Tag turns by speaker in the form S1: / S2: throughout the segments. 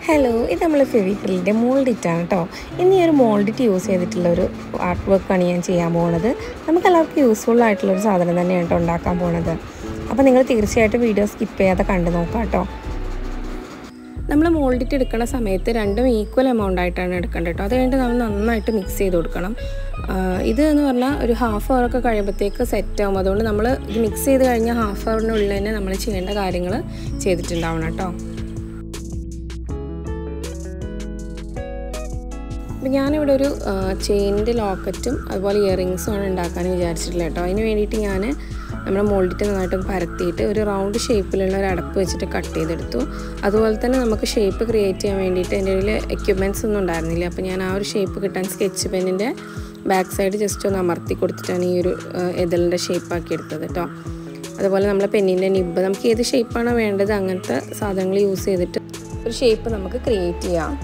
S1: hello ഇത് നമ്മൾ ഫെവിക്രിലിൻ്റെ മോൾഡിറ്റാണ് കേട്ടോ ഇന്ന് ഈ ഒരു മോൾഡിറ്റ് യൂസ് ചെയ്തിട്ടുള്ള ഒരു ആർട്ട് വർക്കാണ് ഞാൻ ചെയ്യാൻ പോകുന്നത് നമുക്ക് എല്ലാവർക്കും യൂസ്ഫുൾ ആയിട്ടുള്ള ഒരു സാധനം തന്നെയാണ് കേട്ടോ ഉണ്ടാക്കാൻ പോകുന്നത് അപ്പോൾ നിങ്ങൾ തീർച്ചയായിട്ടും വീഡിയോ സ്കിപ്പ് ചെയ്യാതെ കണ്ടു നോക്കാം കേട്ടോ നമ്മൾ മോൾഡിറ്റ് എടുക്കുന്ന സമയത്ത് രണ്ടും ഈക്വൽ എമൗണ്ട് ആയിട്ടാണ് എടുക്കേണ്ടത് കേട്ടോ അത് കഴിഞ്ഞിട്ട് നമ്മൾ നന്നായിട്ട് മിക്സ് ചെയ്ത് കൊടുക്കണം ആ, ഇത് എന്ന് പറഞ്ഞാൽ ഒരു ഹാഫ് അവർ ഒക്കെ കഴിയുമ്പോഴത്തേക്ക് സെറ്റ് ആവും അതുകൊണ്ട് നമ്മൾ ഇത് മിക്സ് ചെയ്ത് കഴിഞ്ഞാൽ ഹാഫ് അവറിനുള്ളിൽ തന്നെ നമ്മൾ ചെയ്യേണ്ട കാര്യങ്ങൾ ചെയ്തിട്ടുണ്ടാവണം കേട്ടോ അപ്പം ഞാനിവിടെ ഒരു ചെയിനിൻ്റെ ലോക്കറ്റും അതുപോലെ ഇയറിങ്സും ആണ് ഉണ്ടാക്കാൻ വിചാരിച്ചിട്ടുള്ളത് കേട്ടോ അതിന് വേണ്ടിയിട്ട് ഞാൻ നമ്മുടെ മോൾഡിറ്റ് നന്നായിട്ട് പരത്തിയിട്ട് ഒരു റൗണ്ട് ഷേപ്പിലുള്ള ഒരു അടപ്പ് വെച്ചിട്ട് കട്ട് ചെയ്തെടുത്തു അതുപോലെ തന്നെ നമുക്ക് ഷേപ്പ് ക്രിയേറ്റ് ചെയ്യാൻ വേണ്ടിയിട്ട് എൻ്റെ കയ്യിൽ എക്യുപ്മെൻറ്റ്സ് ഒന്നും ഉണ്ടായിരുന്നില്ല അപ്പോൾ ഞാൻ ആ ഒരു ഷേപ്പ് കിട്ടാൻ സ്കെച്ച് പെന്നിൻ്റെ ബാക്ക് സൈഡ് ജസ്റ്റ് ഒന്ന് അമർത്തി കൊടുത്തിട്ടാണ് ഈ ഒരു എതളിൻ്റെ ഷേപ്പാക്കി എടുത്തത് കേട്ടോ അതുപോലെ നമ്മളെ പെന്നിൻ്റെ നിബ്ബ് നമുക്ക് ഏത് ഷേപ്പാണോ വേണ്ടത് അങ്ങനത്തെ സാധനങ്ങൾ യൂസ് ചെയ്തിട്ട് ഒരു ഷേപ്പ് നമുക്ക് ക്രിയേറ്റ് ചെയ്യാം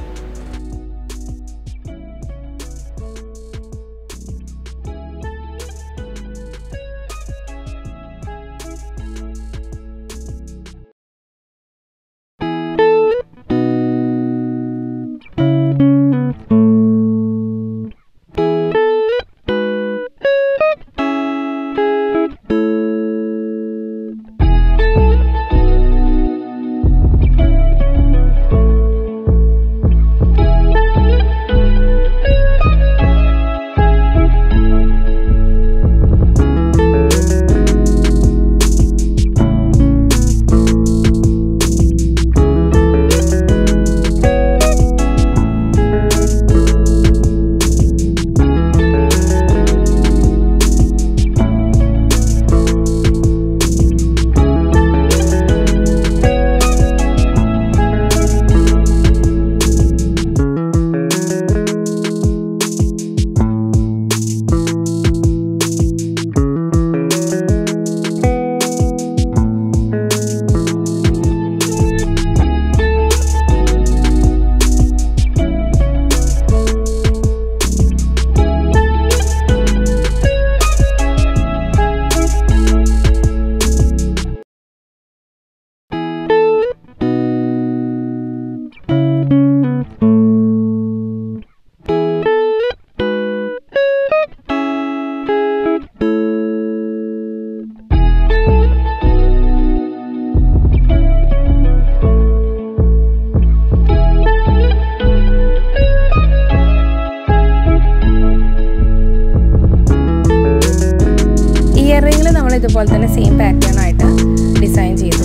S1: ഇയറിങ്ങിൽ നമ്മൾ ഇതുപോലെ തന്നെ സെയിം പാറ്റേൺ ആയിട്ട് ഡിസൈൻ ചെയ്തു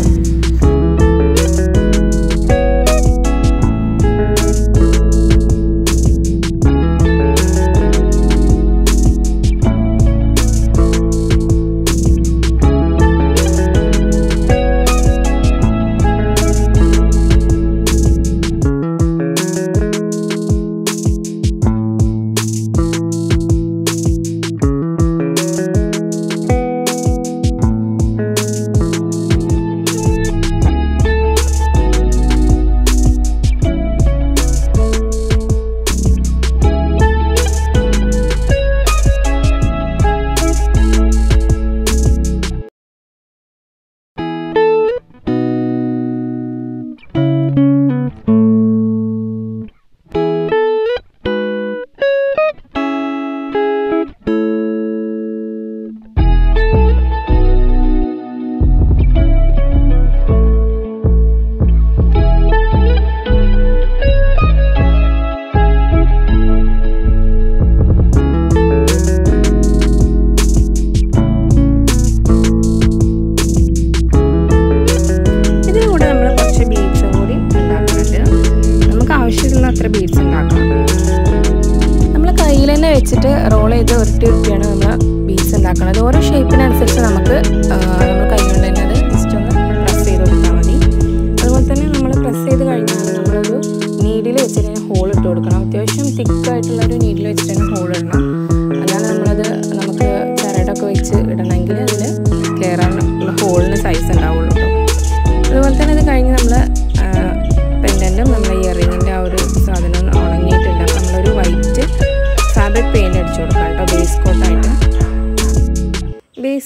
S1: ഇതിന് കൂടെ നമ്മൾ കുറച്ച് ബീഡ്സും കൂടി ഉണ്ടാക്കുന്നുണ്ട് നമുക്ക് ആവശ്യമുള്ള അത്ര ബീഡ്സ് ഉണ്ടാക്കണം നമ്മൾ കയ്യിൽ തന്നെ വെച്ചിട്ട് റോൾ ചെയ്ത് ഉരുട്ടി ഉരുട്ടിയാണ് നമ്മൾ ബീഡ്സ് ഉണ്ടാക്കുന്നത് ഓരോ ഷേപ്പിനനുസരിച്ച് നമുക്ക് നമ്മൾ കൈ കൊണ്ട് തന്നെ അത് ജസ്റ്റ് ഒന്ന് പ്രസ് ചെയ്ത് കൊടുത്താൽ മതി അതുപോലെ തന്നെ നമ്മൾ പ്രസ് ചെയ്ത് കഴിഞ്ഞാൽ നമ്മളൊരു നീഡിൽ വെച്ചിട്ട് തന്നെ ഹോൾ ഇട്ട് കൊടുക്കണം അത്യാവശ്യം തിക്കായിട്ടുള്ള ഒരു നീഡിൽ വെച്ചിട്ട് തന്നെ ഹോൾ ഇടണം അല്ലാതെ നമ്മളത് നമുക്ക് ചരടൊക്കെ വെച്ച് ഇടണമെങ്കിൽ അതിൽ ക്ലിയർ ആയിട്ടുള്ള ഹോളിന് സൈസ് ഉണ്ടാവുള്ളൂ കേട്ടോ അതുപോലെ തന്നെ ഇത് കഴിഞ്ഞ് നമ്മൾ പെൻഡൻറ്റും നമ്മുടെ ഇയറിങ്ങിൻ്റെ ആ ഒരു സാധനം ഉണങ്ങിയിട്ടുണ്ട് അപ്പോൾ നമ്മളൊരു വൈറ്റ് ഫാബ്രിക് പെയിൻറ്റ് അടിച്ചു കൊടുക്കാം കേട്ടോ ബേസ് കോട്ടായിട്ട് ബേസ്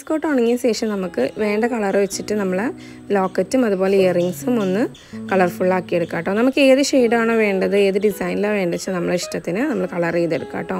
S1: കോട്ട് ഉണങ്ങിയ ശേഷം നമുക്ക് വേണ്ട കളർ വെച്ചിട്ട് നമ്മൾ ലോക്കറ്റും അതുപോലെ ഇയറിങ്സും ഒന്ന് കളർഫുള്ളാക്കി എടുക്കാം കേട്ടോ നമുക്ക് ഏത് ഷെയ്ഡാണോ വേണ്ടത് ഏത് ഡിസൈനിലാണ് വേണ്ടത് വെച്ചാൽ നമ്മളെ ഇഷ്ടത്തിന് നമ്മൾ കളർ ചെയ്തെടുക്കാം കേട്ടോ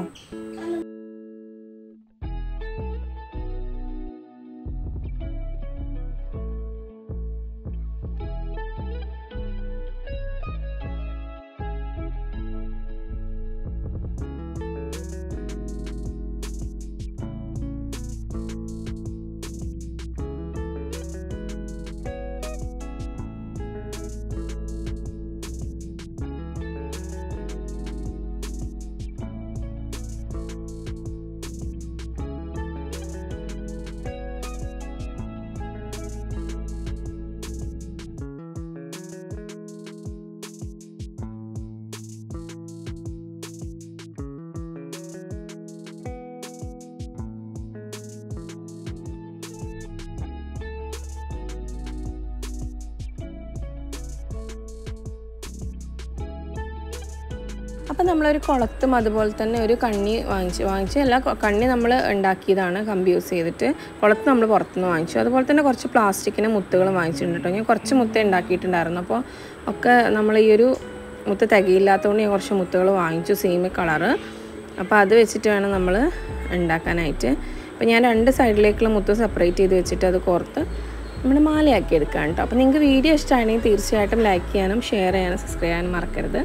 S1: അപ്പം നമ്മളൊരു കുളത്തും അതുപോലെ തന്നെ ഒരു കണ്ണി വാങ്ങിച്ചു വാങ്ങിച്ചു അല്ല കൊ- കണ്ണി നമ്മൾ ഉണ്ടാക്കിയതാണ് കമ്പി യൂസ് ചെയ്തിട്ട് കുളത്ത് നമ്മൾ പുറത്തുനിന്ന് വാങ്ങിച്ചു അതുപോലെ തന്നെ കുറച്ച് പ്ലാസ്റ്റിക്കിൻ്റെ മുത്തുകളും വാങ്ങിച്ചിട്ടുണ്ട് കേട്ടോ ഞാൻ കുറച്ച് മുത്തേ ഉണ്ടാക്കിയിട്ടുണ്ടായിരുന്നു അപ്പോൾ ഒക്കെ നമ്മൾ ഈ ഒരു മുത്ത് തികയില്ലാത്തതുകൊണ്ട് ഞാൻ കുറച്ച് മുത്തുകൾ വാങ്ങിച്ചു സെയിം കളറ് അപ്പോൾ അത് വെച്ചിട്ട് വേണം നമ്മൾ ഉണ്ടാക്കാനായിട്ട് അപ്പോൾ ഞാൻ രണ്ട് സൈഡിലേക്കുള്ള മുത്ത് സെപ്പറേറ്റ് ചെയ്ത് വെച്ചിട്ട് അത് കോർത്ത് നമ്മുടെ മാലയാക്കി എടുക്കാം കേട്ടോ അപ്പോൾ നിങ്ങൾക്ക് വീഡിയോ ഇഷ്ടമാണെങ്കിൽ തീർച്ചയായിട്ടും ലൈക്ക് ചെയ്യാനും ഷെയർ ചെയ്യാനും സബ്സ്ക്രൈബ് ചെയ്യാനും മറക്കരുത്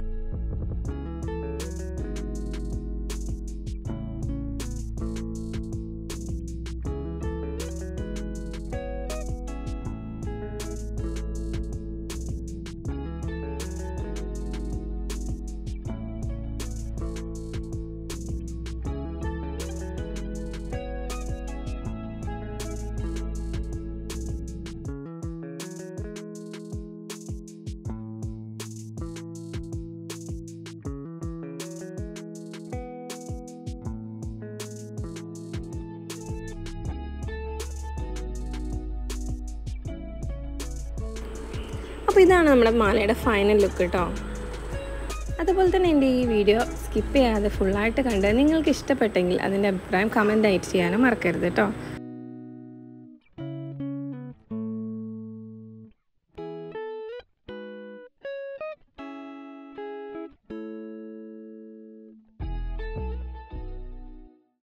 S1: അപ്പോൾ ഇതാണ് നമ്മുടെ മാലയുടെ ഫൈനൽ ലുക്ക് കേട്ടോ അതുപോലെ തന്നെ എൻ്റെ ഈ വീഡിയോ സ്കിപ്പ് ചെയ്യാതെ ഫുള്ളായിട്ട് കണ്ട് നിങ്ങൾക്ക് ഇഷ്ടപ്പെട്ടെങ്കിൽ അതിൻ്റെ അഭിപ്രായം കമൻ്റ് ആയിട്ട് ചെയ്യാനും മറക്കരുത് കേട്ടോ